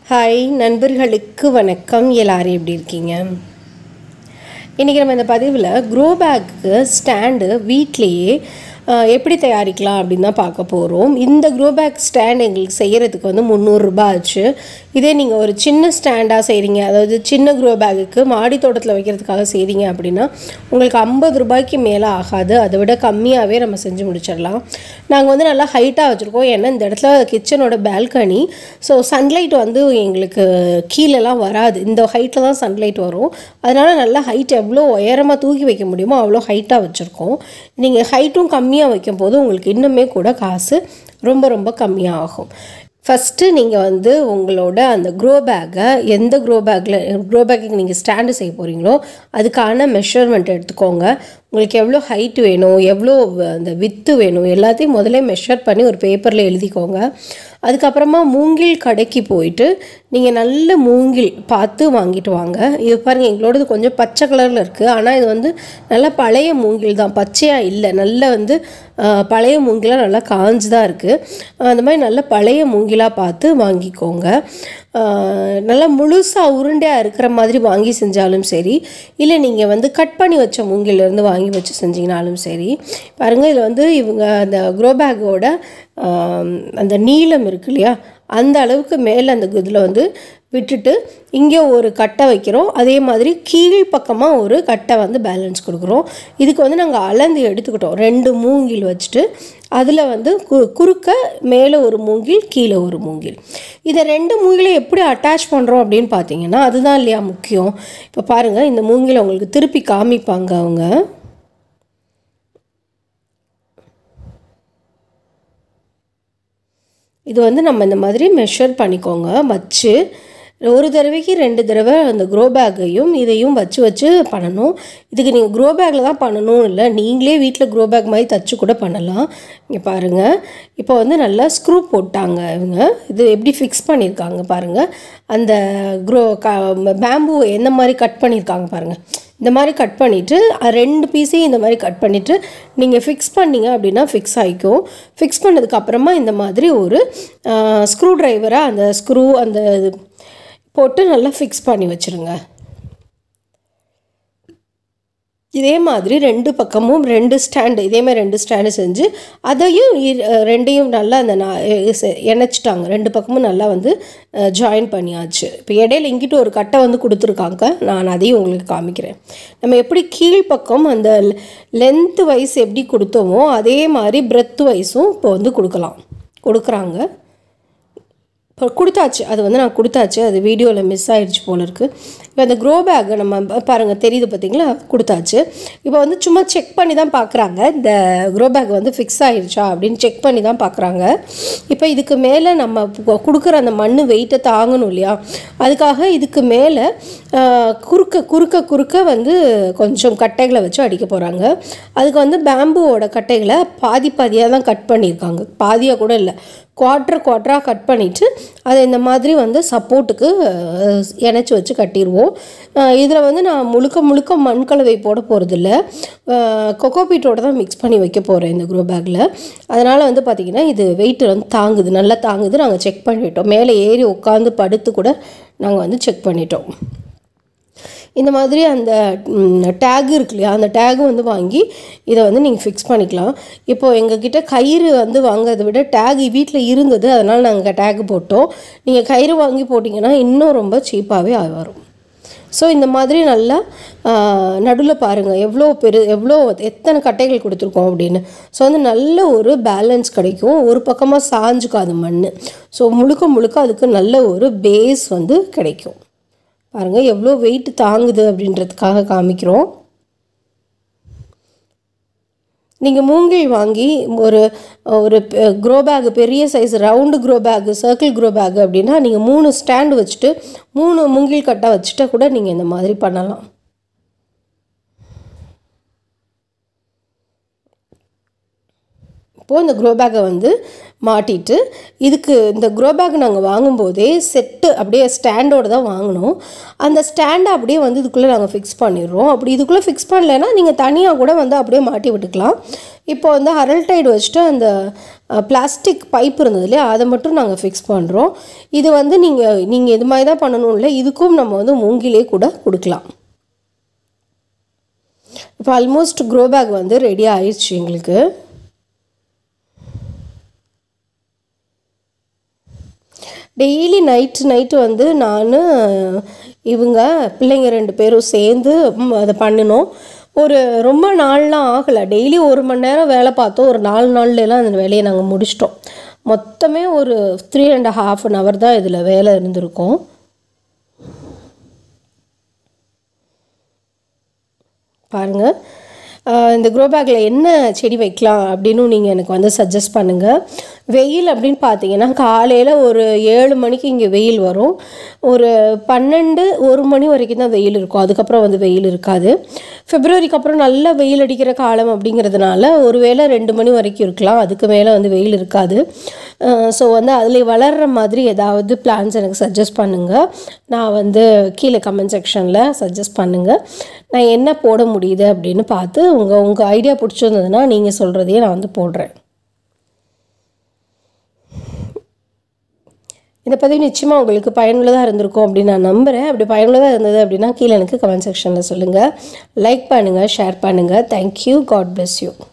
hi நண்பர்களுக்கு வணக்கம் எல்லாரும் எப்படி இருக்கீங்க இன்றைக்கி நம்ம இந்த பதிவில் க்ரோ பேக்கு ஸ்டாண்டு வீட்லேயே அஹ், எப்படி தயாரிக்கலாம் அப்படின்னு தான் பார்க்க போகிறோம் இந்த க்ரோ பேக் ஸ்டாண்ட் எங்களுக்கு செய்கிறதுக்கு வந்து முந்நூறுரூபா ஆச்சு இதே நீங்கள் ஒரு சின்ன ஸ்டாண்டாக செய்கிறீங்க அதாவது சின்ன க்ரோ பேக்குக்கு மாடி தோட்டத்தில் வைக்கிறதுக்காக செய்கிறீங்க அப்படின்னா உங்களுக்கு ஐம்பது ரூபாய்க்கு மேலே ஆகாது அதை விட கம்மியாகவே நம்ம செஞ்சு முடிச்சிடலாம் நாங்கள் வந்து நல்லா ஹைட்டாக வச்சுருக்கோம் ஏன்னா இந்த இடத்துல கிச்சனோட பால்கனி ஸோ சன்லைட் வந்து எங்களுக்கு கீழெல்லாம் வராது இந்த ஹைட்டில் தான் சன்லைட் வரும் அதனால் நல்லா ஹைட் எவ்வளோ உயரமாக தூக்கி வைக்க முடியுமோ அவ்வளோ ஹைட்டாக வச்சுருக்கோம் நீங்கள் ஹைட்டும் கம்மியாக வைக்கும்போது உங்களுக்கு இன்னுமே கூட காசு ரொம்ப ரொம்ப கம்மியாக ஆகும் ஃபஸ்ட்டு நீங்கள் வந்து உங்களோட அந்த க்ரோ பேக்கை எந்த க்ரோ பேக்கில் க்ரோ பேக்குக்கு நீங்கள் ஸ்டாண்டு செய்ய போகிறீங்களோ அதுக்கான மெஷர்மெண்ட் எடுத்துக்கோங்க உங்களுக்கு எவ்வளோ ஹைட் வேணும் எவ்வளோ வ- அந்த வித்து வேணும் எல்லாத்தையும் முதல்ல மெஷர் பண்ணி ஒரு பேப்பரில் எழுதிக்கோங்க அதுக்கப்புறமா மூங்கில் கடைக்கு போயிட்டு நீங்கள் நல்ல மூங்கில் பார்த்து வாங்கிட்டு வாங்க இது பாருங்கள் எங்களோடது கொஞ்சம் பச்சை கலரில் இருக்குது ஆனால் இது வந்து நல்ல பழைய மூங்கில் தான் பச்சையாக இல்லை நல்ல வந்து ஆஹ், பழைய மூங்கிலாக நல்லா காஞ்சு தான் இருக்குது அந்த மாதிரி நல்ல பழைய மூங்கிலாக பார்த்து வாங்கிக்கோங்க ஆஹ், நல்லா முழுசாக உருண்டையாக இருக்கிற மாதிரி வாங்கி செஞ்சாலும் சரி இல்லை நீங்கள் வந்து கட் பண்ணி வச்ச மூங்கிலேருந்து வாங்கி வச்சு செஞ்சீங்கனாலும் சரி பாருங்கள் இதில் வந்து இவங்க அந்த க்ரோ பேக்கோட அந்த நீளம் இருக்கு இல்லையா அந்த அளவுக்கு மேலே அந்த இதில் வந்து விட்டுட்டு இங்கே ஒரு கட்டை வைக்கிறோம் அதே மாதிரி கீழ் பக்கமாக ஒரு கட்டை வந்து பேலன்ஸ் கொடுக்குறோம் இதுக்கு வந்து நாங்கள் அளந்து எடுத்துக்கிட்டோம் ரெண்டு மூங்கில் வச்சுட்டு அதில் வந்து கு குறுக்க மேலே ஒரு மூங்கில் கீழே ஒரு மூங்கில் இதை ரெண்டு மூங்கிலை எப்படி அட்டாச் பண்ணுறோம் அப்படின்னு பார்த்தீங்கன்னா அதுதான் இல்லையா முக்கியம் இப்போ பாருங்கள் இந்த மூங்கிலை உங்களுக்கு திருப்பி காமிப்பாங்க அவங்க இது வந்து நம்ம இந்த மாதிரி மெஷர் பண்ணிக்கோங்க வச்சு ஒரு தடவைக்கு ரெண்டு தடவை அந்த க்ரோ பேக்கையும் இதையும் வச்சு வச்சு பண்ணணும் இதுக்கு நீங்கள் க்ரோ பேக்கில் தான் பண்ணணும் இல்லை நீங்களே வீட்டில் க்ரோ பேக் மாதிரி தச்சு கூட பண்ணலாம் இங்கே பாருங்கள் இப்போ வந்து நல்லா ஸ்க்ரூ போட்டாங்க இவங்க இது எப்படி ஃபிக்ஸ் பண்ணியிருக்காங்க பாருங்கள் அந்த க்ரோ க பேம்பு எந்த மாதிரி கட் பண்ணியிருக்காங்க பாருங்கள் இந்த மாதிரி கட் பண்ணிவிட்டு ரெண்டு பீஸையும் இந்த மாதிரி கட் பண்ணிவிட்டு நீங்கள் ஃபிக்ஸ் பண்ணீங்க அப்படின்னா ஃபிக்ஸ் ஆகிக்கும் ஃபிக்ஸ் பண்ணதுக்கப்புறமா இந்த மாதிரி ஒரு ஸ்க்ரூ ட்ரைவராக அந்த ஸ்க்ரூ அந்த இது போட்டு நல்லா ஃபிக்ஸ் பண்ணி வச்சுருங்க இதே மாதிரி ரெண்டு பக்கமும் ரெண்டு ஸ்டாண்டு இதே மாதிரி ரெண்டு ஸ்டாண்டு செஞ்சு அதையும் இ- அஹ் ரெண்டையும் நல்லா அந்த நா- எ- செ- இணைச்சிட்டாங்க ரெண்டு பக்கமும் நல்லா வந்து ஜாயின் பண்ணியாச்சு இப்போ இடையில இங்கிட்டு ஒரு கட்டை வந்து கொடுத்துருக்காங்க நான் அதையும் உங்களுக்கு காமிக்கிறேன் நம்ம எப்படி கீழ்ப்பக்கம் அந்த லென்த்து வைஸ் எப்படி கொடுத்தோமோ அதே மாதிரி பிரெத் வைஸும் இப்போ வந்து கொடுக்கலாம் கொடுக்குறாங்க இப்போ கொடுத்தாச்சு அது வந்து நான் கொடுத்தாச்சு அது வீடியோவில் மிஸ் ஆயிடுச்சு போல இருக்குது இப்போ அந்த க்ரோ பேக்கை நம்ம ப- பாருங்க தெரியுது பார்த்தீங்களா கொடுத்தாச்சு இப்போ வந்து சும்மா செக் பண்ணி தான் பார்க்குறாங்க இந்த க்ரோ பேக் வந்து ஃபிக்ஸ் ஆயிடுச்சா அப்படின்னு செக் பண்ணி தான் பார்க்குறாங்க இப்போ இதுக்கு மேலே நம்ம கு- கொடுக்குற அந்த மண் வெயிட்டை தாங்கணும் இல்லையா அதுக்காக இதுக்கு மேலே குறுக்க குறுக்க குறுக்க வந்து கொஞ்சம் கட்டைகளை வச்சு அடிக்க போகிறாங்க அதுக்கு வந்து பேம்புவோட கட்டைகளை பாதி பாதியாக தான் கட் பண்ணியிருக்காங்க பாதியாக கூட இல்லை குவார்ட்டர் குவார்ட்டராக கட் பண்ணிவிட்டு அதை இந்த மாதிரி வந்து சப்போர்ட்டுக்கு இணைச்சி வச்சு கட்டிடுவோம் இதில் வந்து நான் முழுக்க முழுக்க மண் கலவை போட போகிறதில்ல கொக்கோபீட்டோட தான் மிக்ஸ் பண்ணி வைக்க போகிறேன் இந்த க்ரோ பேக்கில் அதனால் வந்து பார்த்திங்கன்னா இது வெயிட் வந்து தாங்குது நல்லா தாங்குது நாங்கள் செக் பண்ணிட்டோம் மேலே ஏறி உட்காந்து படுத்து கூட நாங்கள் வந்து செக் பண்ணிட்டோம் இந்த மாதிரி அந்த டேக் இருக்கு இல்லையா அந்த டேக் வந்து வாங்கி இதை வந்து நீங்கள் ஃபிக்ஸ் பண்ணிக்கலாம் இப்போது எங்ககிட்ட கயிறு வந்து வாங்குறதை விட டேக் வீட்டில் இருந்தது அதனால் நாங்கள் டேக் போட்டோம் நீங்கள் கயிறு வாங்கி போட்டிங்கன்னா இன்னும் ரொம்ப சீப்பாகவே வரும் ஸோ இந்த மாதிரி நல்லா நடுவில் பாருங்கள் எவ்வளோ பெரு எவ்வளோ எத்தனை கட்டைகள் கொடுத்துருக்கோம் அப்படின்னு ஸோ வந்து நல்ல ஒரு பேலன்ஸ் கிடைக்கும் ஒரு பக்கமாக சாஞ்சுக்காது மண் ஸோ முழுக்க முழுக்க அதுக்கு நல்ல ஒரு பேஸ் வந்து கிடைக்கும் பாருங்கள் எவ்வளோ வெயிட் தாங்குது அப்படின்றதுக்காக காமிக்கிறோம் நீங்கள் மூங்கில் வாங்கி ஒரு ஒரு க்ரோ பேக் பெரிய size round grow bag circle grow bag அப்படின்னா நீங்கள் மூணு ஸ்டாண்டு வச்சுட்டு மூணு மூங்கில் கட்டை வச்சுட்டா கூட நீங்கள் இந்த மாதிரி பண்ணலாம் இப்போது இந்த க்ரோ பேக்கை வந்து மாட்டிட்டு இதுக்கு இந்த க்ரோ பேக் நாங்கள் வாங்கும்போதே செட்டு அப்படியே ஸ்டாண்டோடு தான் வாங்கினோம் அந்த ஸ்டாண்டை அப்படியே வந்து இதுக்குள்ளே நாங்கள் ஃபிக்ஸ் பண்ணிடுறோம் அப்படி இதுக்குள்ளே ஃபிக்ஸ் பண்ணலைன்னா நீங்கள் தனியாக கூட வந்து அப்படியே மாட்டி விட்டுக்கலாம் இப்போ வந்து அரல்டைடு வச்சுட்டு அந்த பிளாஸ்டிக் பைப் இருந்தது இல்லையா அதை மட்டும் நாங்கள் ஃபிக்ஸ் பண்ணுறோம் இது வந்து நீங்கள் நீங்கள் இது மாதிரி தான் பண்ணணும் இல்லை இதுக்கும் நம்ம வந்து மூங்கிலே கூட கொடுக்கலாம் இப்போ ஆல்மோஸ்ட் க்ரோ பேக் வந்து ரெடி ஆயிடுச்சு எங்களுக்கு டெய்லி நைட்டு நைட்டு வந்து நான் இவங்க பிள்ளைங்க ரெண்டு பேரும் சேர்ந்து ம், அதை பண்ணினோம் ஒரு ரொம்ப நாள்லாம் ஆகலை டெய்லி ஒரு மணி நேரம் வேலை பார்த்தோம் ஒரு நாலு நாள்லாம் அந்த வேலையை நாங்கள் முடிச்சிட்டோம் மொத்தமே ஒரு three and half an hour தான் இதில் வேலை இருந்திருக்கும் பாருங்கள் இந்த க்ரோ பேக்கில் என்ன செடி வைக்கலாம் அப்படின்னு நீங்கள் எனக்கு வந்து சஜஸ்ட் பண்ணுங்கள் வெயில் அப்படின்னு பார்த்தீங்கன்னா காலையில் ஒரு ஏழு மணிக்கு இங்கே வெயில் வரும் ஒரு பன்னெண்டு ஒரு மணி வரைக்கும் தான் வெயில் இருக்கும் அதுக்கப்புறம் வந்து வெயில் இருக்காது பிப்ரவரிக்கு அப்புறம் நல்ல வெயில் அடிக்கிற காலம் அப்படிங்கிறதுனால ஒருவேளை ரெண்டு மணி வரைக்கும் இருக்கலாம் அதுக்கு மேலே வந்து வெயில் இருக்காது ஸோ வந்து அதில் வளர்கிற மாதிரி ஏதாவது பிளான்ஸ் எனக்கு சஜஸ்ட் பண்ணுங்கள் நான் வந்து கீழே கமெண்ட் செக்ஷனில் சஜஸ்ட் பண்ணுங்கள் நான் என்ன போட முடியுது அப்படின்னு பார்த்து உங்கள் உங்கள் ஐடியா பிடிச்சிருந்ததுன்னா நீங்கள் சொல்கிறதையே நான் வந்து போடுறேன் இந்த பதிவு நிச்சயமாக உங்களுக்கு பயனுள்ளதாக இருந்திருக்கும் அப்படின்னு நான் நம்புகிறேன் அப்படி பயனுள்ளதாக இருந்தது அப்படின்னா கீழே எனக்கு கமெண்ட் செக்ஷனில் சொல்லுங்கள் லைக் பண்ணுங்கள் ஷேர் பண்ணுங்கள் தேங்க்யூ காட் bless யூ